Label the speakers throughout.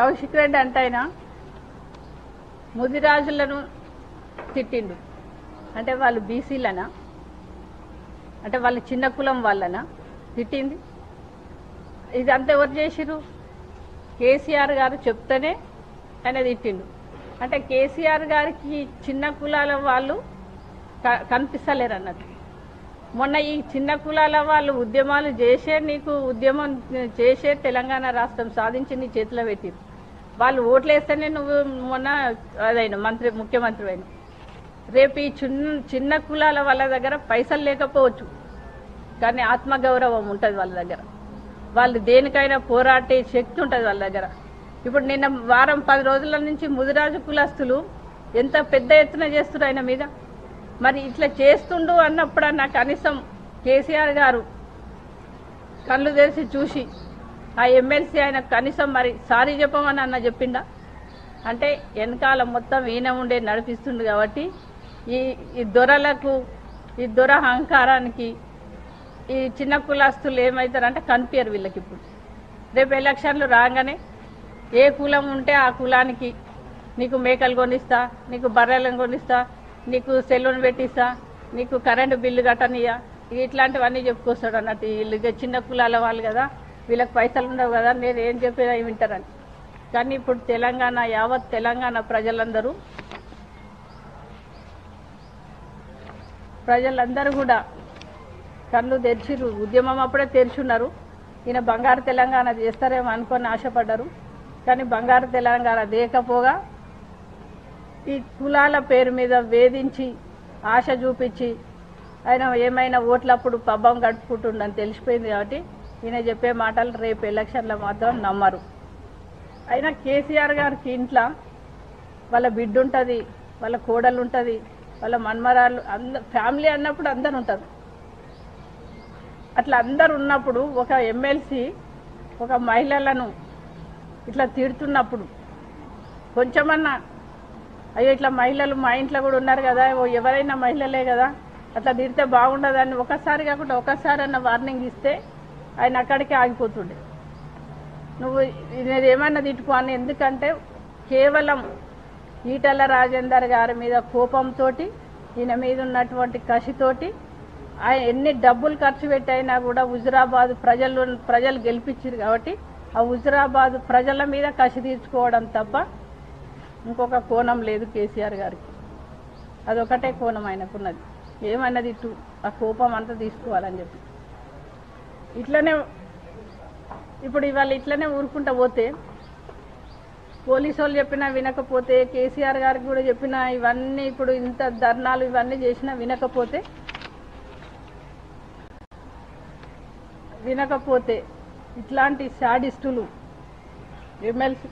Speaker 1: కౌశిక్ రెడ్డి అంటే ఆయన ముదిరాజులను తిట్టిండు అంటే వాళ్ళు బీసీలనా అంటే వాళ్ళ చిన్న కులం వాళ్ళనా తిట్టింది ఇదంతా ఎవరు చేసిరు కేసీఆర్ గారు చెప్తేనే ఆయన తిట్టిండు అంటే కేసీఆర్ గారికి చిన్న కులాల వాళ్ళు క- కనిపిస్తలేరు అన్నట్టు మొన్న ఈ చిన్న కులాల వాళ్ళు ఉద్యమాలు చేసే నీకు ఉద్యమం చేసే తెలంగాణ రాష్ట్రం సాధించి నీ చేతిలో పెట్టిరు వాళ్ళు ఓట్లు వేస్తేనే నువ్వు మొన్న అదైన మంత్రి ముఖ్యమంత్రి అయిన రేపు ఈ చిన్న చిన్న కులాల వాళ్ళ దగ్గర పైసలు లేకపోవచ్చు కానీ ఆత్మగౌరవం ఉంటుంది వాళ్ళ దగ్గర వాళ్ళు దేనికైనా పోరాటే శక్తి ఉంటుంది వాళ్ళ దగ్గర ఇప్పుడు నిన్న వారం పది రోజుల నుంచి ముదిరాజు కులస్తులు ఎంత పెద్ద ఎత్తున చేస్తున్నారు ఆయన మీద మరి ఇట్లా చేస్తుండు అన్నప్పుడన్నా కనీసం కేసీఆర్ గారు కళ్ళు తెరిచి చూసి ఆ ఎమ్మెల్సీ ఆయన కనీసం మరి సారీ చెప్పమని అన్న చెప్పిండా అంటే వెనకాల మొత్తం ఈయన ఉండే నడిపిస్తుండు కాబట్టి ఈ ఈ దొరలకు ఈ దొర అహంకారానికి ఈ చిన్న కులస్తులు ఏమవుతారంటే కనిపించరు వీళ్ళకి ఇప్పుడు రేపు ఎలక్షన్లు రాగానే ఏ కులం ఉంటే ఆ కులానికి నీకు మేకలు కొనిస్తా నీకు బర్రెలను కొనిస్తా నీకు సెలూన్ పెట్టిస్తా నీకు కరెంటు బిల్లు కట్టనియా ఇట్లాంటివన్నీ చెప్పుకొస్తాడు అన్నట్టు వీళ్ళు ఇక చిన్న కులాల వాళ్ళు కదా వీళ్ళకి పైసలు ఉండవు కదా నేను ఏం చెప్పినా అవి వింటారని కానీ ఇప్పుడు తెలంగాణ యావత్ తెలంగాణ ప్రజలందరూ ప్రజలందరూ కూడా కళ్ళు తెరిచిరు ఉద్యమం అప్పుడే తెరిచున్నారు ఈయన బంగారు తెలంగాణ చేస్తారేమో అనుకొని ఆశపడ్డారు కానీ బంగారు తెలంగాణ దేకపోగా ఈ కులాల పేరు మీద వేధించి ఆశ చూపించి ఆయన ఏమైనా ఓట్లప్పుడు పబ్బం గడుపుకుంటుండని తెలిసిపోయింది కాబట్టి ఈయన చెప్పే మాటలు రేపు ఎలక్షన్లో మాత్రం నమ్మరు అయినా కేసీఆర్ గారికి ఇంట్లో వాళ్ళ బిడ్డ ఉంటుంది వాళ్ళ కోడలు ఉంటుంది వాళ్ళ మన్మరాలు అంద ఫ్యామిలీ అన్నప్పుడు అందరు ఉంటారు అట్లా అందరు ఉన్నప్పుడు ఒక ఎమ్మెల్సీ ఒక మహిళలను ఇట్లా తిడుతున్నప్పుడు కొంచెమన్నా అయ్యో ఇట్లా మహిళలు మా ఇంట్లో కూడా ఉన్నారు కదా ఓ ఎవరైనా మహిళలే కదా అట్లా తిడితే బాగుండదని ఒకసారి కాకుండా ఒకసారి అన్న వార్నింగ్ ఇస్తే ఆయన అక్కడికే ఆగిపోతుండే నువ్వు నేను ఏమన్నా తిట్టుకో అని ఎందుకంటే కేవలం ఈటల రాజేందర్ గారి మీద కోపంతో ఈయన మీద ఉన్నటువంటి కసితోటి ఆయన ఎన్ని డబ్బులు ఖర్చు పెట్టైనా కూడా హుజురాబాద్ ప్రజలు ప్రజలు గెలిపించారు కాబట్టి ఆ హుజురాబాద్ ప్రజల మీద కసి తీర్చుకోవడం తప్ప ఇంకొక కోణం లేదు కేసీఆర్ గారికి అదొకటే కోణం ఆయనకున్నది ఏమన్నది ఇటు ఆ కోపం అంతా తీసుకోవాలని చెప్పి ఇట్లనే ఇప్పుడు ఇవాళ ఇట్లనే ఊరుకుంటా పోతే పోలీసు వాళ్ళు చెప్పినా వినకపోతే కేసీఆర్ గారికి కూడా చెప్పినా ఇవన్నీ ఇప్పుడు ఇంత ధర్నాలు ఇవన్నీ చేసినా వినకపోతే వినకపోతే ఇట్లాంటి శాడిస్టులు ఎమ్మెల్సీ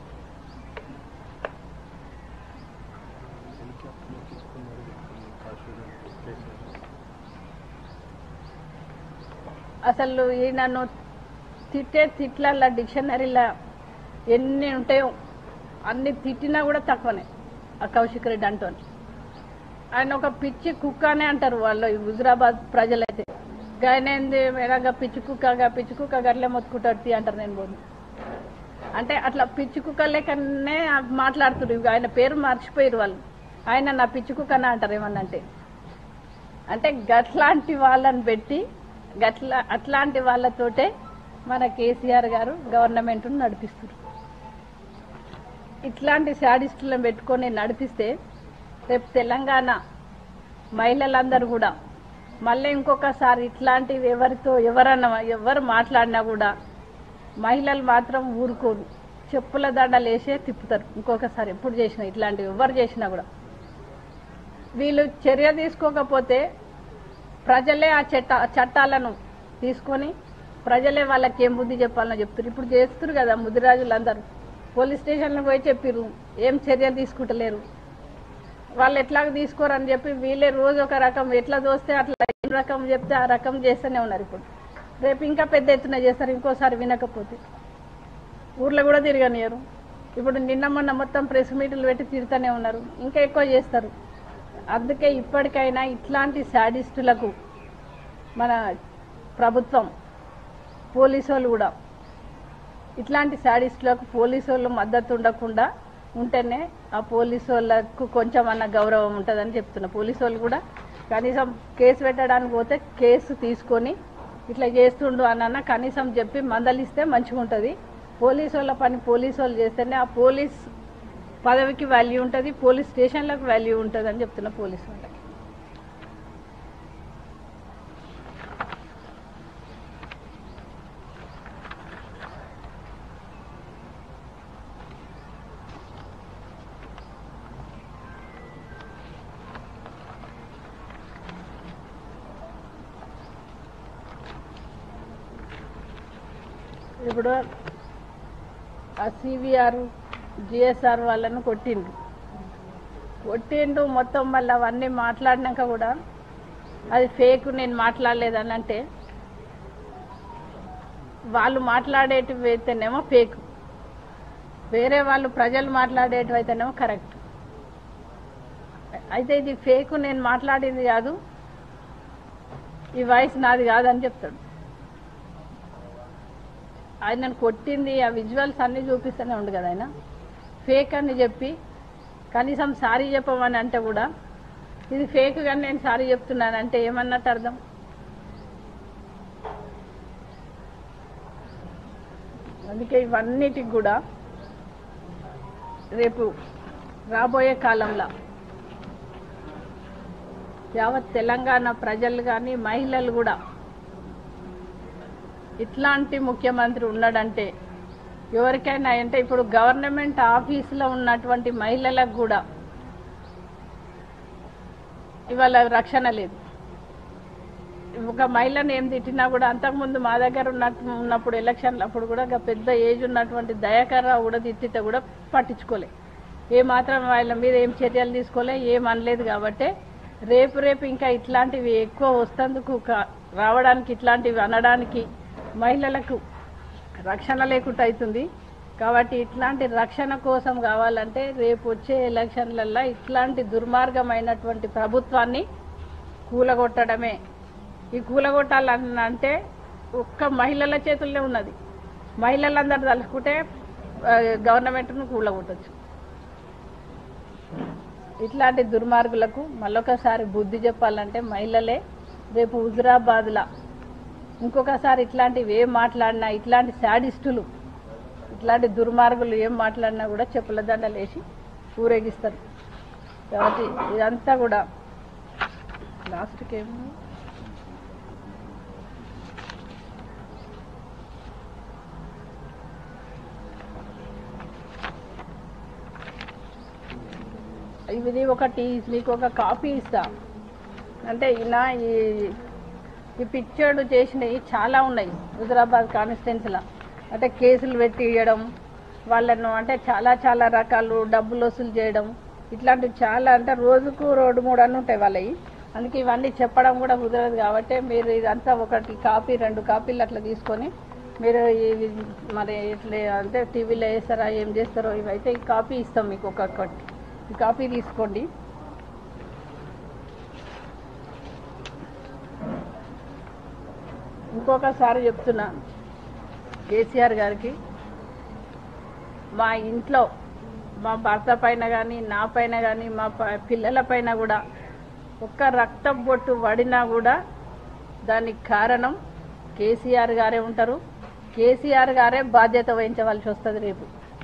Speaker 1: అసలు ఈయనను తిట్టే తిట్లల్ల డిక్షనరీలో ఎన్ని ఉంటాయో అన్ని తిట్టినా కూడా తక్కువనే ఆ కౌశిక్ రెడ్డి అంటోని ఆయన ఒక పిచ్చి కుక్క అనే అంటారు వాళ్ళు ఈ హుజురాబాద్ ప్రజలైతే గాయనేంది ఎలాగ పిచ్చి కుక్క గా పిచ్చి కుక్క గట్లే మొత్తుకుంటాడు తీ అంటారు నేను పోను అంటే అట్లా పిచ్చి కుక్క లెక్కనే మాట్లాడుతున్నారు ఇవి ఆయన పేరు మర్చిపోయారు వాళ్ళు ఆయన నా పిచ్చి కుక్కనే అంటారు ఏమన్నా అంటే అంటే గట్లాంటి వాళ్ళని పెట్టి గట్ల అట్లాంటి వాళ్ళతోటే మన కేసీఆర్ గారు గవర్నమెంట్ను నడిపిస్తారు ఇట్లాంటి శాడిస్టులను పెట్టుకొని నడిపిస్తే రేపు తెలంగాణ మహిళలందరూ కూడా మళ్ళీ ఇంకొకసారి ఇట్లాంటివి ఎవరితో ఎవరన్నా ఎవరు మాట్లాడినా కూడా మహిళలు మాత్రం ఊరుకోరు చెప్పుల దండలు వేసే తిప్పుతారు ఇంకొకసారి ఎప్పుడు చేసినా ఇట్లాంటివి ఎవరు చేసినా కూడా వీళ్ళు చర్య తీసుకోకపోతే ప్రజలే ఆ చట్ట చట్టాలను తీసుకొని ప్రజలే వాళ్ళకి ఏం బుద్ధి చెప్పాలని చెప్తారు ఇప్పుడు చేస్తారు కదా ముదిరాజులు అందరూ పోలీస్ స్టేషన్లకు పోయి చెప్పిర్రు ఏం చర్యలు తీసుకుంటలేరు వాళ్ళు ఎట్లాగ తీసుకోరని చెప్పి వీళ్ళే రోజు ఒక రకం ఎట్లా దోస్తే అట్లా ఏం రకం చెప్తే ఆ రకం చేస్తూనే ఉన్నారు ఇప్పుడు రేపు ఇంకా పెద్ద ఎత్తున చేస్తారు ఇంకోసారి వినకపోతే ఊర్లో కూడా తిరగనియరు ఇప్పుడు నిన్న మొన్న మొత్తం ప్రెస్ మీట్లు పెట్టి తిరుగుతూనే ఉన్నారు ఇంకా ఎక్కువ చేస్తారు అందుకే ఇప్పటికైనా ఇట్లాంటి శాడిస్టులకు మన ప్రభుత్వం పోలీసు వాళ్ళు కూడా ఇట్లాంటి శాడిస్టులకు పోలీసు వాళ్ళు మద్దతు ఉండకుండా ఉంటేనే ఆ పోలీసు వాళ్ళకు కొంచెం అన్న గౌరవం ఉంటుందని చెప్తున్నా పోలీసు వాళ్ళు కూడా కనీసం కేసు పెట్టడానికి పోతే కేసు తీసుకొని ఇట్లా చేస్తుండు అన్న కనీసం చెప్పి మందలిస్తే మంచిగా ఉంటుంది పోలీసు వాళ్ళ పని పోలీసు వాళ్ళు చేస్తేనే ఆ పోలీస్ పదవికి వాల్యూ ఉంటుంది పోలీస్ స్టేషన్లకు వాల్యూ ఉంటుంది అని చెప్తున్నా పోలీసు వాళ్ళకి ఇప్పుడు ఆ సివిఆర్ జిఎస్ఆర్ వాళ్ళను కొట్టిండు కొట్టిండు మొత్తం మళ్ళీ అవన్నీ మాట్లాడినాక కూడా అది ఫేక్ నేను మాట్లాడలేదని అంటే వాళ్ళు మాట్లాడేటివి అయితేనేమో ఫేక్ వేరే వాళ్ళు ప్రజలు మాట్లాడేటివి అయితేనేమో కరెక్ట్ అయితే ఇది ఫేక్ నేను మాట్లాడింది కాదు ఈ వాయిస్ నాది కాదని చెప్తాడు ఆయనను కొట్టింది ఆ విజువల్స్ అన్నీ చూపిస్తూనే ఉండు కదా ఆయన ఫేక్ అని చెప్పి కనీసం సారీ చెప్పమని అంటే కూడా ఇది ఫేక్ కానీ నేను సారీ చెప్తున్నాను అంటే ఏమన్నట్టు అర్థం అందుకే ఇవన్నిటికి కూడా రేపు రాబోయే కాలంలో యావత్ తెలంగాణ ప్రజలు కానీ మహిళలు కూడా ఇట్లాంటి ముఖ్యమంత్రి ఉన్నాడంటే ఎవరికైనా అంటే ఇప్పుడు గవర్నమెంట్ ఆఫీసులో ఉన్నటువంటి మహిళలకు కూడా ఇవాళ రక్షణ లేదు ఒక మహిళను ఏం తిట్టినా కూడా అంతకుముందు మా దగ్గర ఉన్నట్టు ఉన్నప్పుడు ఎలక్షన్లు అప్పుడు కూడా ఒక పెద్ద ఏజ్ ఉన్నటువంటి దయాకర్ రావు కూడా తిట్టితే కూడా పట్టించుకోలే ఏ మాత్రం వాళ్ళ మీద ఏం చర్యలు తీసుకోలే ఏం అనలేదు కాబట్టి రేపు రేపు ఇంకా ఇట్లాంటివి ఎక్కువ వస్తందుకు కా- రావడానికి ఇట్లాంటివి అనడానికి మహిళలకు రక్షణ లేకుండా అవుతుంది కాబట్టి ఇట్లాంటి రక్షణ కోసం కావాలంటే రేపు వచ్చే ఎలక్షన్లలో ఇట్లాంటి దుర్మార్గమైనటువంటి ప్రభుత్వాన్ని కూలగొట్టడమే ఈ కూలగొట్టాలని అంటే ఒక్క మహిళల చేతుల్లో ఉన్నది మహిళలందరూ తలుచుకుంటే ఆ, గవర్నమెంట్ను కూలగొట్టచ్చు ఇట్లాంటి దుర్మార్గులకు మళ్ళొకసారి బుద్ధి చెప్పాలంటే మహిళలే రేపు హుజురాబాద్లా ఇంకొకసారి ఇట్లాంటివి ఏం మాట్లాడినా ఇట్లాంటి శాడిస్టులు ఇట్లాంటి దుర్మార్గులు ఏం మాట్లాడినా కూడా చెప్పుల దండలు వేసి ఊరేగిస్తారు కాబట్టి ఇదంతా కూడా లాస్ట్కి ఏమో ఇది ఒకటి మీకు ఒక కాపీ ఇస్తా అంటే ఈయన ఈ ఈ పిక్చర్లు చేసినవి చాలా ఉన్నాయి హుజరాబాద్ కాన్స్టిట్యున్సీలో అంటే కేసులు పెట్టి ఇవ్వడం వాళ్ళను అంటే చాలా చాలా రకాలు డబ్బులు వసూలు చేయడం ఇట్లాంటివి చాలా అంటే రోజుకు రెండు మూడు అన్నీ ఉంటాయి వాళ్ళవి అందుకే ఇవన్నీ చెప్పడం కూడా కుదరదు కాబట్టి మీరు ఇదంతా ఒకటి కాపీ రెండు కాపీలు అట్లా తీసుకొని మీరు ఇవి మరి ఇట్లా అంటే టీవీలో వేస్తారా ఏం చేస్తారో ఇవైతే ఈ కాపీ ఇస్తాం మీకు ఒక్కొక్కటి ఈ కాపీ తీసుకోండి ఇంకొకసారి చెప్తున్నా కేసీఆర్ గారికి మా ఇంట్లో మా భర్త పైన కానీ నా పైన కానీ మా ప- పిల్లల పైన కూడా ఒక్క రక్తం బొట్టు పడినా కూడా దానికి కారణం కేసీఆర్ గారే ఉంటారు కేసీఆర్ గారే బాధ్యత వహించవలసి వస్తుంది రేపు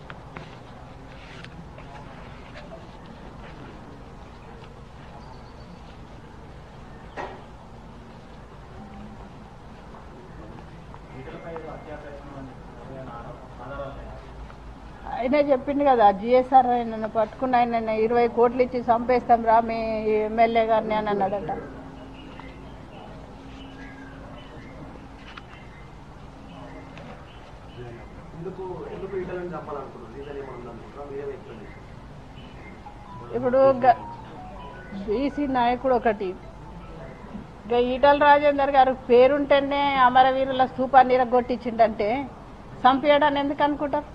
Speaker 1: ఆయనే చెప్పిండు కదా జిఎస్ఆర్ ఆయన పట్టుకున్న ఆయన ఇరవై కోట్లు ఇచ్చి చంపేస్తాం రా మీ ఎమ్మెల్యే గారిని అని అన్నాడట
Speaker 2: ఎందుకు ఎందుకు ఈటలను చంపాలనుకుంటున్నారు రీజన్ ఏమైనా అనుకుంటారా మీరే ఎక్స్ప్లెయిన్ చేయండి
Speaker 1: ఇప్పుడు బీసీ నాయకుడు ఒకటి ఇక ఈటల రాజేందర్ గారు పేరుంటేనే అమరవీరుల స్థూపాన్ని ఇరగొట్టించిండంటే చంపేయడాన్ని ఎందుకు అనుకుంటారు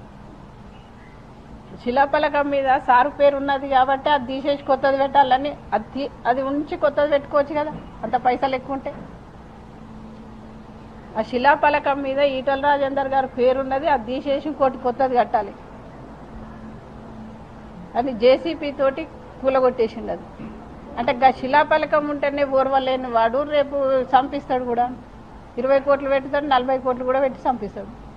Speaker 1: శిలాపలకం మీద సారు పేరు ఉన్నది కాబట్టి అది తీసేసి కొత్తది పెట్టాలని అది తీ- అది ఉంచి కొత్తది పెట్టుకోవచ్చు కదా అంత పైసలు ఎక్కువ ఉంటే ఆ శిలాపలకం మీద ఈటల రాజేందర్ గారి పేరున్నది అది తీసేసి ఇంకోటి కొత్తది కట్టాలి అని జేసీపీ తోటి కూలగొట్టేసిండు అది అంటే గా శిలాపలకం ఉంటేనే ఓర్వలేని వాడు రేపు చంపిస్తాడు కూడా ఇరవై కోట్లు పెట్టుతాడు నలభై కోట్లు కూడా పెట్టి చంపిస్తాడు